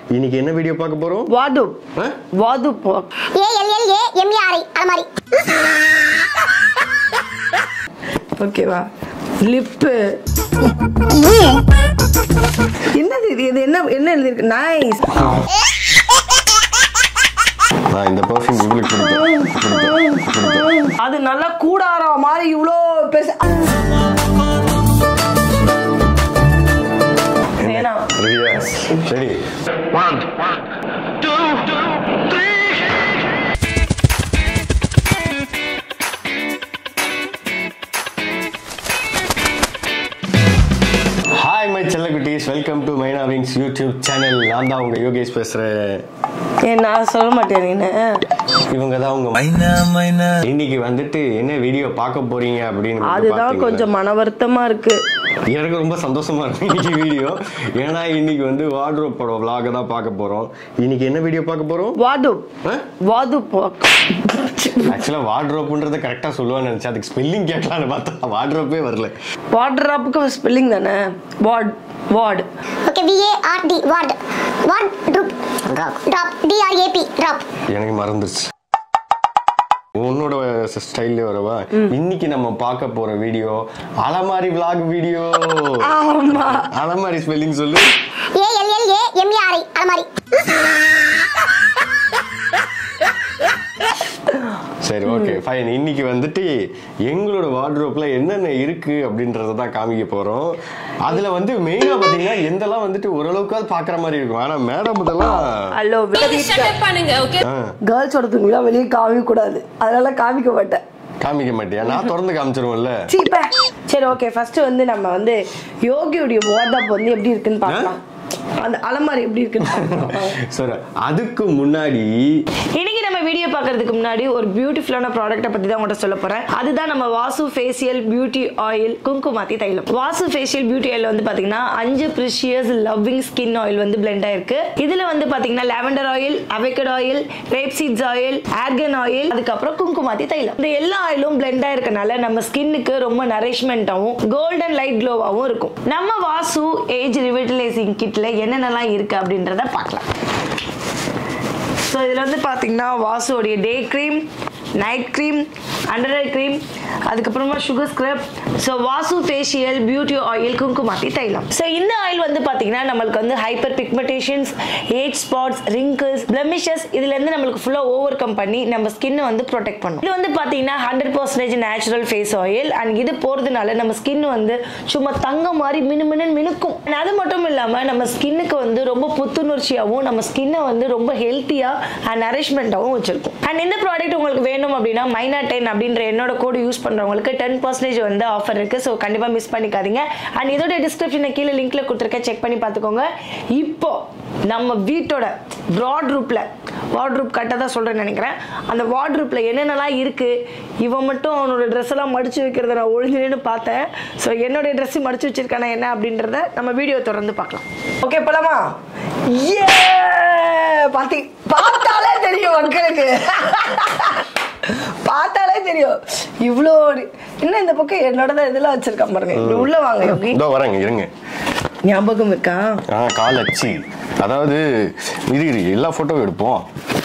இன்னைக்கு என்ன வீடியோ பார்க்க போறோம் வாது ஆ? வாது போ- ஏஎல்எல்ஏ எம்ஏஆர்ஐ அலமாரி ஓகேவா லிப்பு என்னது இது இது என்ன என்ன எழுதிருக்கு நைஸ் நான் இந்த பர்ஃப்யூம் இவளுக்கு பிடிக்கும் பிடிக்கும் பிடிக்கும் அது நல்லா கூடாரா மாதிரி இவ்வளோ பெருசு வேணாம் ரெடியா சரி ஹாய் மை செல்லக்குட்டீஸ் welcome to Myna Wings YouTube channel நான் தான் உங்க யோகேஷ் பேசுறேன் ஏன் நான் சொல்ல மாட்டேன் நீனு இவங்க தான் உங்க இன்னைக்கு வந்துட்டு என்ன வீடியோ பார்க்க போறீங்க அப்படின்னு வந்து அதுதான் பாத்தீங்கன்னா, கொஞ்சம் மன வருத்தமா இருக்கு எனக்கு ரொம்ப சந்தோஷமா இருக்கு இன்னைக்கு வீடியோ ஏன்னா இன்னைக்கு வந்து வார்ட்ரோப்போட vlog தான் பார்க்க போறோம் இன்னைக்கு என்ன வீடியோ பார்க்க போறோம் வாது ஆ? வாது போ- ஆக்சுவலா வார்ட்ரோப்ன்றத கரெக்டா சொல்லுவான்னு நினைச்சேன் அதுக்கு ஸ்பெல்லிங் கேட்கலான்னு பார்த்தா வார்ட்ரோப்பே வரல வாட்ராப்புக்கு ஸ்பெல்லிங் தானே ward ward okay VART ward ward droop drop DRAP drop எனக்கு மறந்துருச்சு உன்னோட ஸ்டைல்ல வரவா இன்னைக்கு நம்ம பார்க்க போற வீடியோ அலமாரி vlog வீடியோ ஆமா அலமாரி ஸ்பெல்லிங் சொல்லு ஏஎல்எல்ஏ எம்ஏஆர்ஐ அலமாரி சரி ஓகே ஃபைன் இன்னைக்கு வந்துட்டு எங்களோட வார்ட்ரோப்ல என்னென்ன இருக்கு அப்படின்றத தான் காமிக்க போறோம் அதுல வந்து மெயினா பாத்தீங்கன்னா எந்தெல்லாம் வந்துட்டு ஓரளவுக்காவது பாக்குற மாதிரி இருக்கும் ஆனா மேடம் இதெல்லாம் ஹலோ பண்ணுங்க ஓகே ஆ, கேர்ள்ஸோட துணிலாம் வெளியே காமிக்க கூடாது அதனால காமிக்க மாட்டேன் காமிக்க மாட்டியா நான் திறந்து காமிச்சிருவோம்ல சீப்ப சரி ஓகே ஃபர்ஸ்ட் வந்து நம்ம வந்து யோகியோடைய வார்டாப் வந்து எப்படி இருக்குன்னு பார்க்கலாம் அந்த அலமாரி எப்படி இருக்குன்னு பார்க்கலாம் சரி அதுக்கு முன்னாடி இன்னைக்கு நம்ம வீடியோ பார்க்கறதுக்கு முன்னாடி ஒரு பியூட்டிஃபுல்லான ப்ராடக்ட்டை பத்தி தான் உங்கள்கிட்ட சொல்ல போறேன் அதுதான் நம்ம Vasu facial beauty oil Kumkumadi Thailam Vasu facial beauty oil வந்து பாத்தீங்கன்னா அஞ்சு ப்ரிஷியஸ் லவ்விங் ஸ்கின் ஆயில் வந்து பிளெண்ட் ஆயிருக்கு இதுல வந்து பாத்தீங்கன்னா lavender oil avocado oil rape seeds oil argan oil அதுக்கப்புறம் குங்குமாத்தி தைலம் இந்த எல்லா ஆயிலும் பிளெண்ட் ஆயிருக்கனால நம்ம ஸ்கின்னுக்கு ரொம்ப நரிஷ்மெண்ட்டாகவும் கோல்டன் லைட் க்ளோவாகவும் இருக்கும் நம்ம வாசு ஏஜ் ரிவிட்டலைசிங் கிட்ல என்னென்னலாம் இருக்கு அப்படின்றத பார்க்கலாம் ஸோ இதில் வந்து பார்த்தீங்கன்னா வாசுவோடைய day cream night cream under eye cream அதுக்கப்புறமா sugar scrub so Vasu facial beauty oil Kumkumadi Thailam so இந்த ஆயில் வந்து பார்த்தீங்கன்னா நம்மளுக்கு வந்து hyper pigmentations age spots wrinkles blemishes இதுலேருந்து நம்மளுக்கு ஃபுல்லாக ஓவர் கம் பண்ணி நம்ம ஸ்கின்னை வந்து ப்ரொடெக்ட் பண்ணும் இது வந்து பார்த்தீங்கன்னா hundred percentage natural face oil and இது போகிறதுனால நம்ம ஸ்கின் வந்து சும்மா தங்க மாதிரி மினுமினு மினுக்கும் And அது மட்டும் இல்லாமல் நம்ம ஸ்கின்னுக்கு வந்து ரொம்ப புத்துணர்ச்சியாகவும் நம்ம ஸ்கின்னை வந்து ரொம்ப ஹெல்த்தியாக அண்ட் நரிஷ்மெண்ட்டாகவும் வச்சிருக்கும் அண்ட் இந்த ப்ராடக்ட் உங்களுக்கு வேணும் அப்படின்னா மைனா டென் அப்படின்ற என்னோட கோடு யூஸ் பண்ணுறவங்களுக்கு டென் பர்சன்டேஜ் வந்து ஆஃபர் இருக்குது ஸோ கண்டிப்பாக மிஸ் பண்ணிக்காதீங்க அண்ட் இதோட டிஸ்கிரிப்ஷனை கீழே லிங்க்ல கொடுத்துருக்கேன் செக் பண்ணி பார்த்துக்கோங்க இப்போ நம்ம வீட்டோட வார்ட்ரூப்பில் வார்ட்ரூப் கரெக்டாக தான் சொல்கிறேன்னு நினைக்கிறேன் அந்த வார்ட்ரூப்பில் என்னென்னலாம் இருக்குது இவன் மட்டும் அவனோட ட்ரெஸ் எல்லாம் மடிச்சு வைக்கிறத நான் ஒழிஞ்சு நின்னு பார்த்தேன் ஸோ என்னுடைய ட்ரெஸ் மடிச்சு வச்சிருக்கானா என்ன அப்படின்றத நம்ம வீடியோ தொடர்ந்து பார்க்கலாம் ஓகே போலாமா ஏ பாத்தி பார்த்தாலே தெரியும் மக்களுக்கு பார்த்தாலே தெரியும் இவ்வளோ ஒரு- என்ன இந்த பக்கம் என்னோட தான் இதெல்லாம் வச்சிருக்கான் பாருங்க இப்படி உள்ள வாங்க யோகி இதோ வரேங்க இருங்க ஞாபகம் இருக்கா ஆ கால் அச்சு அதாவது இரு இரு எல்லா போட்டோவும் எடுப்போம்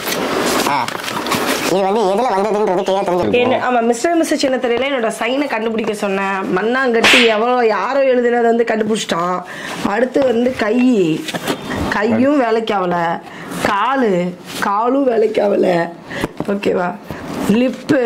இது வந்து எதுல வந்ததுன்றது கிளியர் தெரிஞ்சு என்ன ஆமா மிஸ்டர் மிஸ்டர் சின்ன தெரியல என்னோட சைனை கண்டுபிடிக்க சொன்னேன் மண்ணாங்கட்டி எவ்வளோ யாரோ எழுதுனதை வந்து கண்டுபிடிச்சிட்டான் அடுத்து வந்து கை கையும் வேலைக்கு ஆகல காலு காலும் வேலைக்கு ஆகல ஓகேவா லிப்பு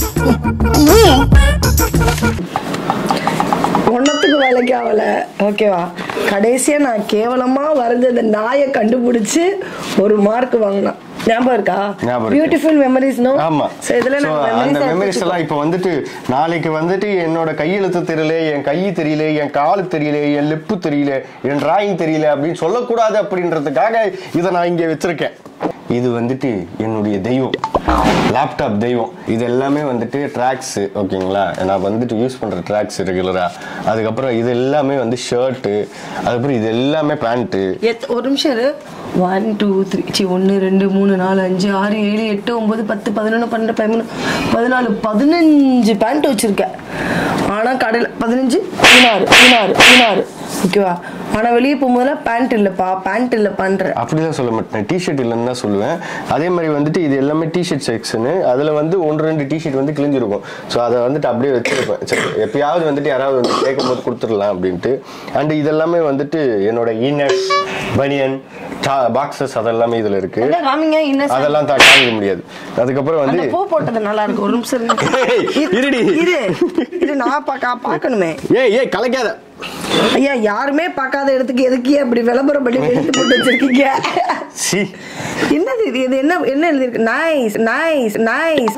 ஒன்னத்துக்கு வேலைக்கு ஆகல ஓகேவா கடைசியா நான் கேவலமா வரைஞ்ச அந்த நாயை கண்டுபிடிச்சு ஒரு மார்க் வாங்கினான் ஞாபகம் இருக்கா ஞாபகம் இருக்கு. பியூட்டிஃபுல் மெமரிஸ் நோ ஆமா சோ இதுல So, நான் அந்த மெமரிஸ் மெமரிஸ் எல்லாம் இப்ப வந்துட்டு நாளைக்கு வந்துட்டு என்னோட கையெழுத்து தெரியல என் கை தெரியல என் காலு தெரியல என் லிப்பு தெரியல என் டிராயிங் தெரியல அப்படின்னு சொல்லக்கூடாது அப்படின்றதுக்காக இதை நான் இங்க வச்சிருக்கேன் இது வந்துட்டு என்னுடைய தெய்வம் லேப்டாப் தெய்வம் இது எல்லாமே வந்துட்டு ட்ராக்ஸ் ஓகேங்களா நான் வந்துட்டு யூஸ் பண்ற ட்ராக்ஸ் ரெகுலரா அதுக்கப்புறம் இது எல்லாமே வந்து ஷர்ட்டு அதுக்கப்புறம் இது எல்லாமே பேண்ட்டு எத் ஒரு நிமிஷம் இரு ஒன் டூ த்ரீ சி ஒன்று ரெண்டு மூணு நாலு அஞ்சு ஆறு ஏழு எட்டு ஒம்பது பத்து பதினொன்று பன்னெண்டு பதிமூணு பதினாலு பதினஞ்சு பேண்ட் வச்சுருக்கேன் ஆனால் கடையில் பதினஞ்சு பதினாறு பதினாறு பதினாறு ஓகேவா ஆனா வெளியே போகும்போதெல்லாம் பேண்ட் இல்லப்பா பேண்ட் இல்லப்பான்ற அப்படிலாம் சொல்ல மாட்டேன் டிஷர்ட் இல்லைன்னு தான் சொல்லுவேன் அதே மாதிரி வந்துட்டு இது எல்லாமே டிஷர்ட் செக்ஷனு அதில் வந்து ஒன்று ரெண்டு டிஷர்ட் வந்து கிழிஞ்சிருக்கும் ஸோ அதை வந்துட்டு அப்படியே வச்சிருப்பேன் சரி எப்பயாவது வந்துட்டு யாராவது வந்து கேட்கும் போது கொடுத்துடலாம் அப்படின்ட்டு அண்ட் இதெல்லாமே வந்துட்டு என்னோட இன்னர்ஸ் பனியன் பாக்ஸஸ் அதெல்லாமே இதில் இருக்கு என்ன காமிங்க இன்னும் அதெல்லாம் தான் காமிக்க முடியாது அதுக்கப்புறம் அந்த வந்து பூ போட்டது நல்லா இருக்கு ஒரு நிமிஷம் இருங்க. ஏய், இரு- இருடி. இரு இரு நான் பார்க்க பார்க்கணுமே ஏய் ஏய் கலைக்காத ஐயா யாருமே பார்க்காத இடத்துக்கு எதுக்கு அப்படி விளம்பரம் பண்ணி எடுத்து போட்டு வச்சிருக்கீங்க சி என்னது இது இது என்ன என்ன எழுதிருக்கு நைஸ் நைஸ் நைஸ்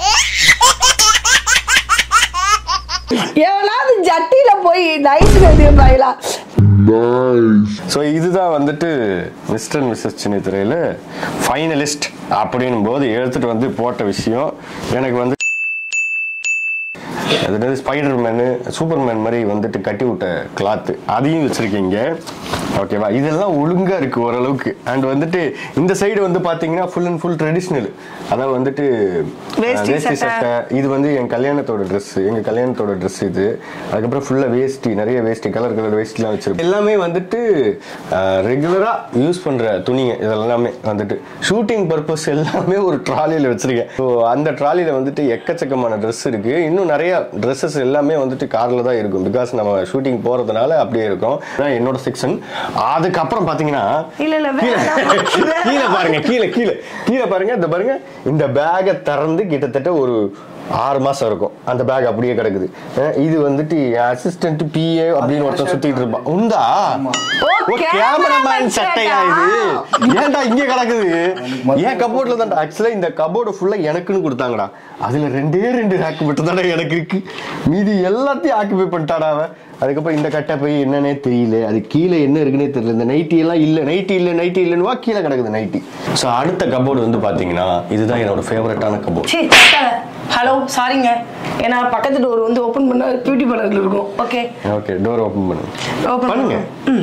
எவனாவது ஜட்டியில போய் நைஸ் எழுதியிருப்பாங்களா ஸோ இதுதான் வந்துட்டு மிஸ்டர் அண்ட் மிஸ்ஸஸ் சின்னத்திரையில் ஃபைனலிஸ்ட் அப்படின்னும் போது எடுத்துட்டு வந்து போட்ட விஷயம் எனக்கு வந்து அது ஸ்பைடர் மேனு சூப்பர் மேன் மாதிரி வந்துட்டு கட்டி விட்ட கிளாத்து அதையும் வச்சிருக்கீங்க ஓகேவா இதெல்லாம் ஒழுங்கா இருக்கு ஓரளவுக்கு அண்ட் வந்துட்டு இந்த சைடு வந்து பாத்தீங்கன்னா ஃபுல் அண்ட் ஃபுல் ட்ரெடிஷ்னல் அதாவது வந்துட்டு வேஷ்டி வேஷ்டி சட்டை. சட்டை இது வந்து என் கல்யாணத்தோட ட்ரெஸ் எங்க கல்யாணத்தோட ட்ரெஸ் இது அதுக்கப்புறம் ஃபுல்லா வேஷ்டி நிறைய வேஷ்டி கலர் கலர் வேஷ்டிலாம் வச்சிருக்கோம் எல்லாமே வந்துட்டு ரெகுலரா யூஸ் பண்ற துணிங்க இதெல்லாமே வந்துட்டு ஷூட்டிங் பர்பஸ் எல்லாமே ஒரு ட்ராலியில வச்சிருக்கேன் ஸோ அந்த ட்ராலியில வந்துட்டு எக்கச்சக்கமான ட்ரெஸ் இருக்கு இன்னும் நிறைய ட்ரெஸ்ஸஸ் எல்லாமே வந்துட்டு கார்ல தான் இருக்கும் பிகாஸ் நம்ம ஷூட்டிங் போறதுனால அப்படியே இருக்கும் இதான் என்னோட செக்ஷன் அதுக்கப்புறம் பாத்தீங்கன்னா இல்ல, இல்ல, கீழே வேணாம். கீழே பாருங்க கீழே கீழே கீழே பாருங்க இந்த பாருங்க இந்த பேக்கை திறந்து கிட்டத்தட்ட ஒரு ஆறு மாசம் இருக்கும் அந்த பேக் அப்படியே கிடக்குது அஹ் இது வந்துட்டு அசிஸ்டன்ட் பிஏ அப்படின்னு ஒருத்தன் சுத்திட்டு இருப்பான் உண்டா ஓ, ஓ cameraman கேமராமேன் சட்டையா இது சட்டை. ஏன்டா இங்க கிடக்குது ஏன் கபோர்ட்ல தான் ஆக்சுவலா இந்த கபோர்டு ஃபுல்லா எனக்குன்னு கொடுத்தாங்கடா அதுல ரெண்டே ரெண்டு ரேக் மட்டும் தானே எனக்கு இருக்கு மீதி எல்லாத்தையும் ஆக்குபை பண்ணிட்டாடா அவன் அதுக்கப்புறம் இந்த கட்டை போய் என்னன்னே தெரியல அது கீழே என்ன இருக்குன்னே தெரியல இந்த நைட்டி எல்லாம் இல்ல நைட்டி இல்ல நைட்டி இல்லைன்னு வா கீழே கிடக்குது நைட்டி ஸோ அடுத்த கபோர்டு வந்து பாத்தீங்கன்னா இதுதான் என்னோட ஃபேவரட்டான கபோர்டு சரி ஹலோ சாரிங்க ஏன்னா பக்கத்து டோர் வந்து ஓபன் பண்ணா பியூட்டி பார்லர்ல இருக்கும் ஓகே ஓகே டோர் ஓபன் பண்ணுங்க Open பண்ணுங்க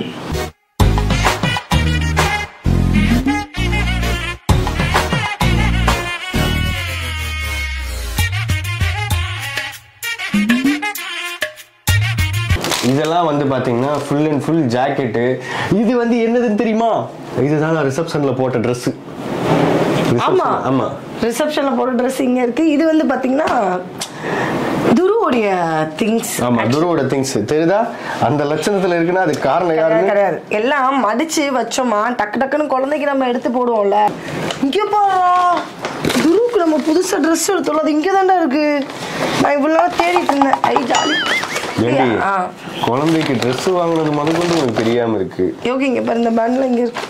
இதெல்லாம் வந்து பாத்தீங்கன்னா ஃபுல் அண்ட் ஃபுல் ஜாக்கெட்டு இது வந்து என்னதுன்னு தெரியுமா இதுதான் நான் ரிசப்ஷன்ல போட்ட ட்ரெஸ் ஆமா ஆமா ரிசப்ஷன்ல போற ட்ரெஸ் இங்க இருக்கு இது வந்து பாத்தீங்கன்னா துருவோடைய திங்ஸ் ஆமா துருவோட திங்ஸ் தெரியுதா அந்த லட்சணத்துல இருக்குன்னா அது காரணம் யாருன்னு கிடையாது எல்லாம் மடிச்சு வச்சோமா டக்கு டக்குன்னு குழந்தைக்கு நம்ம எடுத்து போடுவோம்ல இங்க பாரு துருவுக்கு நம்ம புதுசா ட்ரெஸ் எடுத்தோம்ல அது இங்க தான்டா இருக்கு நான் இவ்வளவு நாள் தேடிட்டு இருந்தேன் ஐ ஜாலி ஏண்டி ஆ குழந்தைக்கு Dress வாங்குனது முதற்கொண்டு உனக்கு தெரியாம இருக்கு யோகி இங்க பாரு இந்த பேண்ட்ல இங்க இருக்கு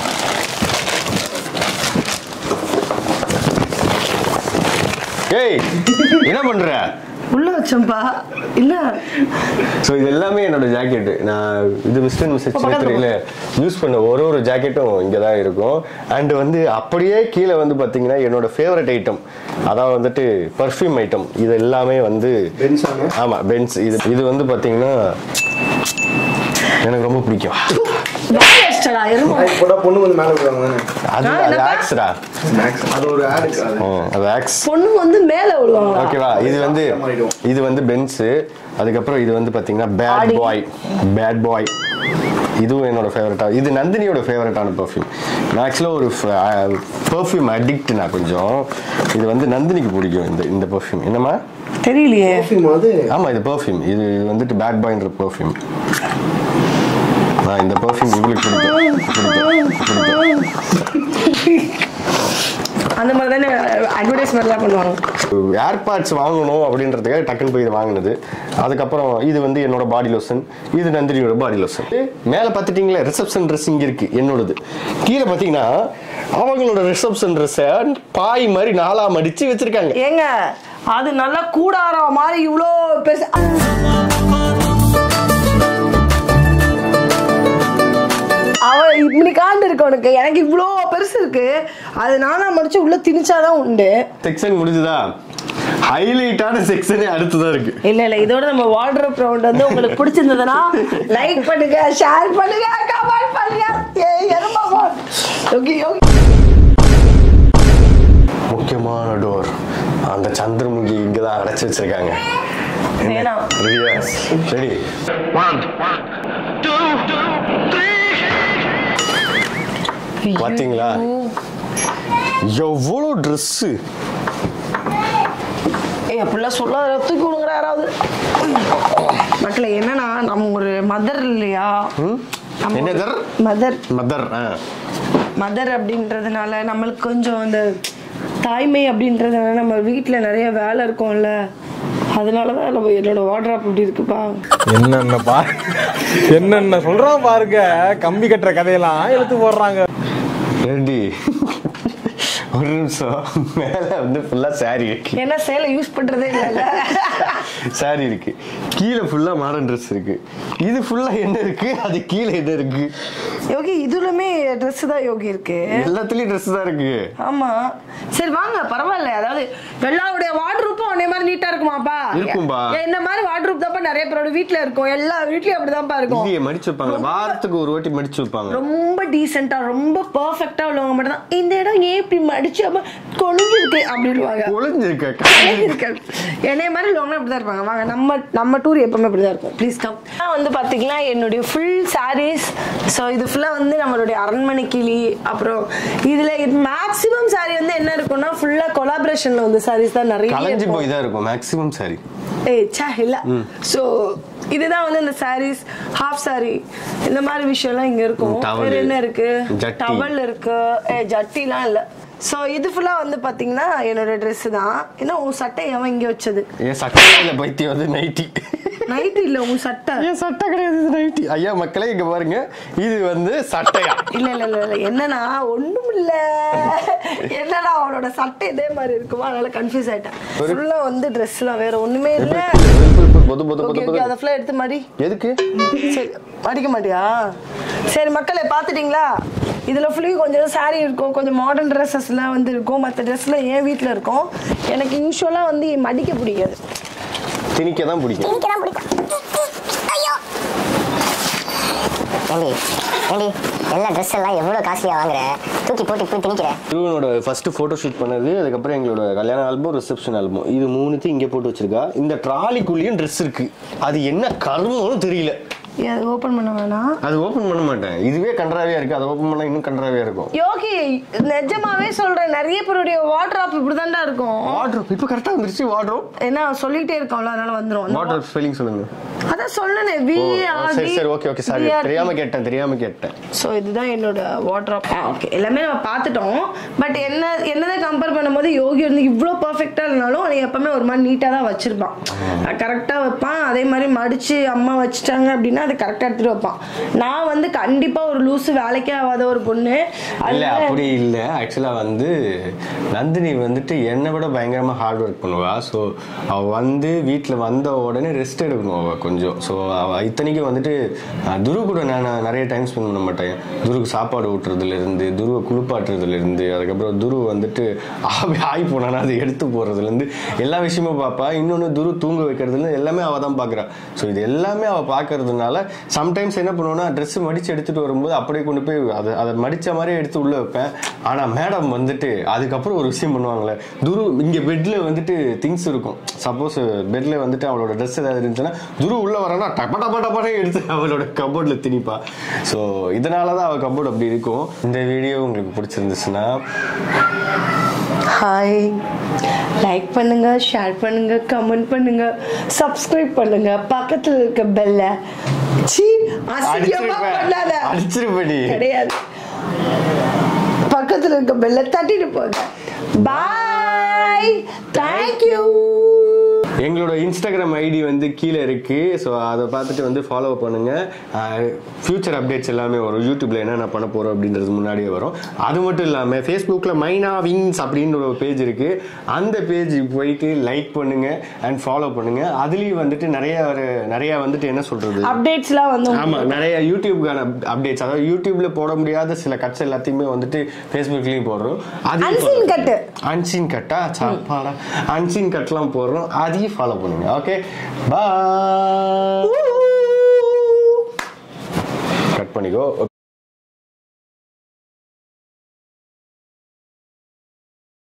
ஏய் என்ன பண்ற உள்ள வச்சேன்பா இல்ல ஸோ இது எல்லாமே என்னோட ஜாக்கெட் நான் இது மிஸ்டர் மிஸ்டர் சின்னத்திரையில் யூஸ் பண்ண ஒரு ஒரு ஜாக்கெட்டும் இங்கே தான் இருக்கும் அண்ட் வந்து அப்படியே கீழே வந்து பார்த்தீங்கன்னா என்னோட ஃபேவரட் ஐட்டம் அதாவது வந்துட்டு பர்ஃப்யூம் ஐட்டம் இது எல்லாமே வந்து ஆமாம் பென்ஸ் இது இது வந்து பார்த்தீங்கன்னா எனக்கு ரொம்ப பிடிக்கும் வாய் அடிச்சிட்டடா, எருமை. கூட பொண்ணு வந்து மேல விடுவாங்க தானே அது ஆ, அது என்னப்பா? ஆக்ஸ்ரா மேக்ஸ் அது ஒரு ஆடு அது அது ஆக்ஸ் பொண்ணு வந்து மேல விழுவாங்களா ஓகேவா இது வந்து இது வந்து பென்ஸ் அதுக்கப்புறம் இது வந்து பாத்தீங்கன்னா பேட் ஆடி. பாய் பேட் பாய் இதுவும் என்னோட ஃபேவரட்டா இது நந்தினியோட ஃபேவரட்டான பர்ஃப்யூம் நான் ஆக்சுவலாக ஒரு பர்ஃப்யூம் அடிக்ட் நான் கொஞ்சம் இது வந்து நந்தினிக்கு பிடிக்கும் இந்த இந்த பர்ஃப்யூம் என்னம்மா தெரியலையே பர்ஃப்யூம் அது ஆமா இது பர்ஃப்யூம் இது வந்துட்டு பேட் பாய்ன்ற பர்ஃப்யூம் நான் இந்த பர்ஃப்யூம் இவளுக்கு பிடிக்கும் பிடிக்கும் பிடிக்கும் அந்த மாதிரி தானே அட்வர்டைஸ்மெண்ட்லாம் பண்ணுவாங்க ஏர்பாட்ஸ் வாங்கணும் அப்படின்றதுக்காக டக்குன்னு போய் இது வாங்கினது அதுக்கப்புறம் இது வந்து என்னோட பாடி லோஷன் இது நந்தினியோட பாடி லோஷன் மேலே பார்த்துட்டீங்களா ரிசப்ஷன் ட்ரெஸ் இங்கே இருக்கு என்னோடது கீழே பார்த்தீங்கன்னா அவங்களோட ரிசப்ஷன் ட்ரெஸ்ஸை பாய் மாதிரி நாலா மடிச்சு வச்சிருக்காங்க ஏங்க அது நல்லா கூடாரம் மாதிரி இவ்வளோ பெருசு அவ இப்படி காண்டு இருக்கு உனக்கு எனக்கு இவ்வளோ பெருசு இருக்கு அது நானா மடிச்சு உள்ள திணிச்சாதான் உண்டு செக்ஷன் முடிஞ்சுதா ஹைலைட்டான செக்ஷனே அடுத்துதான் இருக்கு இல்ல இல்ல இதோட நம்ம வார்ட்ரோப் ரவுண்ட் வந்து உங்களுக்கு பிடிச்சிருந்ததுன்னா லைக் பண்ணுங்க ஷேர் பண்ணுங்க கமெண்ட் பண்ணுங்க ஏய் எருமா ஓகே ஓகே முக்கியமான டோர் அந்த சந்திரமுகி இங்கே தான் அடைச்சி வச்சிருக்காங்க வேணாம். ரெடியா ரெடி One, two, பாத்தீங்களா எவ்வளோ ட்ரெஸ்ஸு ஏய் அப்படிலாம் சொல்லாத தூக்கி விடுங்கடா யாராவது மக்களே என்னன்னா நம்ம ஒரு மதர் இல்லையா என்னதர் மதர் மதர் ஆ மதர் அப்படின்றதுனால நம்மளுக்கு கொஞ்சம் அந்த தாய்மை அப்படின்றதுனால நம்ம வீட்டில் நிறைய வேலை இருக்கும்ல அதனால தான் நம்ம என்னோட வாட்ராப் இப்படி இருக்குப்பா என்னென்ன பா என்னென்ன சொல்றான் பாருங்க கம்பி கட்டுற கதையெல்லாம் எடுத்து போடுறாங்க ரெடி ஒரு நிமிஷம் மேலே வந்து ஃபுல்லாக saree இருக்கு ஏன்னா சேலை யூஸ் பண்ணுறதே இல்லைல்ல saree இருக்கு கீழே ஃபுல்லாக மாடர்ன் ட்ரெஸ் இருக்கு இது ஃபுல்லாக என்ன இருக்கு அது கீழே என்ன இருக்கு யோகி இதுலுமே ட்ரெஸ் தான் யோகி இருக்கு எல்லாத்துலேயும் ட்ரெஸ் தான் இருக்கு ஆமா சரி வாங்க பரவாயில்ல அதாவது எல்லாருடைய வார்ட்ரூப்பும் உன்னை மாதிரி நீட்டா இருக்குமாப்பா இருக்கும்பா. ஏன் இந்த மாதிரி வார்ட்ரூப் தான்ப்பா நிறைய பேரோட வீட்ல இருக்கும் எல்லா வீட்லயும் அப்படிதான்ப்பா இருக்கும் இல்லையே மடிச்சு வைப்பாங்க வாரத்துக்கு ஒரு வாட்டி மடிச்சு வைப்பாங்க ரொம்ப டீசெண்டா ரொம்ப பெர்ஃபெக்ட்டா உள்ளவங்க மட்டும் தான் இந்த இடம் ஏன் இப்படி மடிச்சு அப்ப கொழுஞ்சிருக்கு அப்படின்வாங்க ஒளிஞ்சிருக்க கொழுஞ்சிருக்கு என்னைய மாதிரி உள்ளவங்க இப்படிதான் இருப்பாங்க வாங்க நம்ம நம்ம டூர் எப்பவுமே இப்படிதான் இருக்கும் ப்ளீஸ் கம் வந்து பாத்தீங்கன்னா என்னுடைய ஃபுல் சாரீஸ் ஸோ இது ஃபுல்லா வந்து நம்மளுடைய அரண்மனை கிளி அப்புறம் இதுல மேக்ஸிமம் சாரி வந்து என்ன இருக்கும்னா ஃபுல்லா கொலாபரேஷன்ல வந்து சாரீஸ் தான் நிறைய கலைஞ்சு இருக்கும். போய் தான் இருக்கும் மேக்ஸிமம் சாரி ஏய் சே இல்ல ஸோ இதுதான் வந்து இந்த சாரீஸ் ஹாஃப் சாரி இந்த மாதிரி விஷயம்லாம் இங்க இருக்கும் ம், towel, வேற என்ன இருக்கு ஜட்டி. டவல் இருக்கு ஏ ஜட்டிலாம் இல்ல ஸோ இது ஃபுல்லா வந்து பாத்தீங்கன்னா என்னோட Dress தான் இன்னும் உன் சட்டை எவன் இங்க வச்சது என் சட்டையில பைத்தியம் வந்து நைட்டி நைட் இல்ல உன் சட்டை என் சட்டை கிடையாது இது நைட்டி ஐயா மக்களே இங்க பாருங்க இது வந்து சட்டையா இல்ல இல்ல இல்ல இல்ல என்னன்னா ஒண்ணும் இல்ல என்னடா அவனோட சட்டை இதே மாதிரி இருக்குமா அதனால கன்ஃபியூஸ் ஆயிட்டேன் ஃபுல்லா வந்து ட்ரெஸ்லாம் வேற ஒண்ணுமே இல்ல பொது பொது பொது ஓகே பொது ஓகே அதை ஃபுல்லா எடுத்து மாதிரி எதுக்கு சரி அடிக்க மாட்டியா சரி மக்களே பார்த்துட்டீங்களா இதில் ஃபுல்லையும் கொஞ்சம் saree இருக்கும் கொஞ்சம் மாடர்ன் ட்ரெஸ்ஸஸ்லாம் வந்து இருக்கும் மற்ற ட்ரெஸ்லாம் என் வீட்டில் இருக்கும் எனக்கு யூஸ்வலாக வந்து மடிக்க பிடிக்காது திணிக்க தான் பிடிக்கும் எனக்கு தான் பிடிக்கும் ஐயோ ஏண்டி ஏண்டி எல்லா ட்ரெஸ் எல்லாம் எவ்வளோ காஸ்ட்லியாக வாங்குற தூக்கி போட்டு போய் திணிக்கிற திருவனோட ஃபர்ஸ்ட் ஃபோட்டோ ஷூட் பண்ணது அதுக்கப்புறம் எங்களோட கல்யாண ஆல்பம் ரிசப்ஷன் ஆல்பம் இது மூணுத்தையும் இங்கே போட்டு வச்சிருக்கா இந்த ட்ராலிக்குள்ளேயும் ட்ரெஸ் இருக்கு அது என்ன கர்மம்னு தெரியல ஏன் அது ஓப்பன் பண்ண வேணாம் அது ஓப்பன் பண்ண மாட்டேன் இதுவே கன்றாவியா இருக்கு அதை ஓப்பன் பண்ணா இன்னும் கன்றாவியா இருக்கும் யோகி நிஜமாவே சொல்றேன் நிறைய பேருடைய வாட்டர் ஆப் இப்படிதான்டா இருக்கும் வாட்ரோப் இப்போ கரெக்டாக வந்துருச்சு வாட்ரோப் ஏன்னா சொல்லிட்டே இருக்கோம்ல அதனால வந்துரும் வாட்ரோப் ஸ்பெல்லிங் சொல்லுங்க அதான் சொன்னேன் வி ஓ, சரி சரி ஓகே ஓகே சாரி தெரியாம கேட்டேன் தெரியாம கேட்டேன் ஸோ இதுதான் என்னோட வாட்ராப் ஓகே எல்லாமே நம்ம பார்த்துட்டோம் பட் என்ன என்னதான் கம்பேர் பண்ணும்போது யோகி வந்து இவ்வளோ பர்ஃபெக்டாக இருந்தாலும் அவன் எப்பவுமே ஒரு மாதிரி நீட்டாக தான் வச்சிருப்பான் கரெக்டாக வைப்பான் அதே மாதிரி மடிச்சு அம்மா வச்சுட்டாங்க அப்படின்னா அதை கரெக்டாக எடுத்துட்டு வைப்பான் நான் வந்து கண்டிப்பாக ஒரு லூசு வேலைக்கே ஆகாத ஒரு பொண்ணு இல்ல அதனால- அப்படி இல்ல ஆக்சுவலா வந்து நந்தினி வந்துட்டு என்னை விட பயங்கரமா ஹார்ட் ஒர்க் பண்ணுவா ஸோ அவ வந்து வீட்ல வந்த உடனே ரெஸ்ட் எடுக்கணும் அவ கொஞ்சம் ஸோ அவ இத்தனைக்கும் வந்துட்டு அஹ், துரு கூட நான் நிறைய டைம் ஸ்பெண்ட் பண்ண மாட்டேன் துருக்கு சாப்பாடு ஊட்டுறதுல இருந்து துருவை குளிப்பாட்டுறதுல இருந்து அதுக்கப்புறம் துரு வந்துட்டு ஆவி ஆய் போனானா அதை எடுத்து போறதுல இருந்து எல்லா விஷயமும் பார்ப்பா இன்னொன்று துரு தூங்க வைக்கிறதுல இருந்து எல்லாமே அவ தான் பார்க்குறா ஸோ இது எல்லாமே அவ பார்க்கறதுனால சம்டைம்ஸ் என்ன பண்ணுவோம்னா ட்ரெஸ் மடிச்சு எடுத்துட்டு வரும்போது அப்படியே கொண்டு போய் அதை அதை மடிச்ச மாதிரியே எடுத்து உள்ள வைப்பேன் ஆனா மேடம் வந்துட்டு அதுக்கப்புறம் ஒரு விஷயம் பண்ணுவாங்களே துரு இங்க பெட்ல வந்துட்டு திங்ஸ் இருக்கும் சப்போஸ் பெட்ல வந்துட்டு அவளோட ட்ரெஸ் ஏதாவது இருந்துச்சுன்னா துரு உள்ள வரனா டப்ப டப்ப டப்பனே எடுத்து அவளோட கபோர்ட்ல திணிப்பா ஸோ இதனால தான் அவள் கபோர்ட் அப்படி இருக்கும் இந்த வீடியோ உங்களுக்கு பிடிச்சிருந்துச்சுன்னா ஹாய் லைக் பண்ணுங்க ஷேர் பண்ணுங்க கமெண்ட் பண்ணுங்க சப்ஸ்கிரைப் பண்ணுங்க பக்கத்துல இருக்க பெல்ல சி அசிங்கமா பண்ணாத அடிச்சிருப்பேன் அடிச்சிருப்பேன் நீ கிடையாது பக்கத்துல இருக்க பெல்ல தட்டிட்டு போங்க பாய் தேங்க்யூ எங்களோட இன்ஸ்டாகிராம் ஐடி வந்து கீழே இருக்கு ஸோ அதை பார்த்துட்டு வந்து ஃபாலோ பண்ணுங்க ஃபியூச்சர் அப்டேட்ஸ் எல்லாமே வரும் யூடியூப்ல என்னென்ன பண்ண போறோம் அப்படின்றது முன்னாடியே வரும் அது மட்டும் இல்லாமல் ஃபேஸ்புக்கில் மைனா விங்ஸ் அப்படின்னு ஒரு பேஜ் இருக்கு அந்த பேஜ் போயிட்டு லைக் பண்ணுங்க அண்ட் ஃபாலோ பண்ணுங்க அதுலேயும் வந்துட்டு நிறைய ஒரு நிறைய வந்துட்டு என்ன சொல்றது அப்டேட்ஸ்லாம் வந்து ஆமா நிறைய யூடியூப்கான அப்டேட்ஸ் அதாவது யூடியூப்ல போட முடியாத சில கட்ஸ் எல்லாத்தையுமே வந்துட்டு ஃபேஸ்புக்லயும் போடுறோம் Unseen cut. அன்சீன் கட்டா சாப்பாடா அன்சீன் கட்லாம் போடுறோம் அதையும் ஃபாலோ பண்ணுங்க ஓகே பாய் கட் பண்ணிக்கோ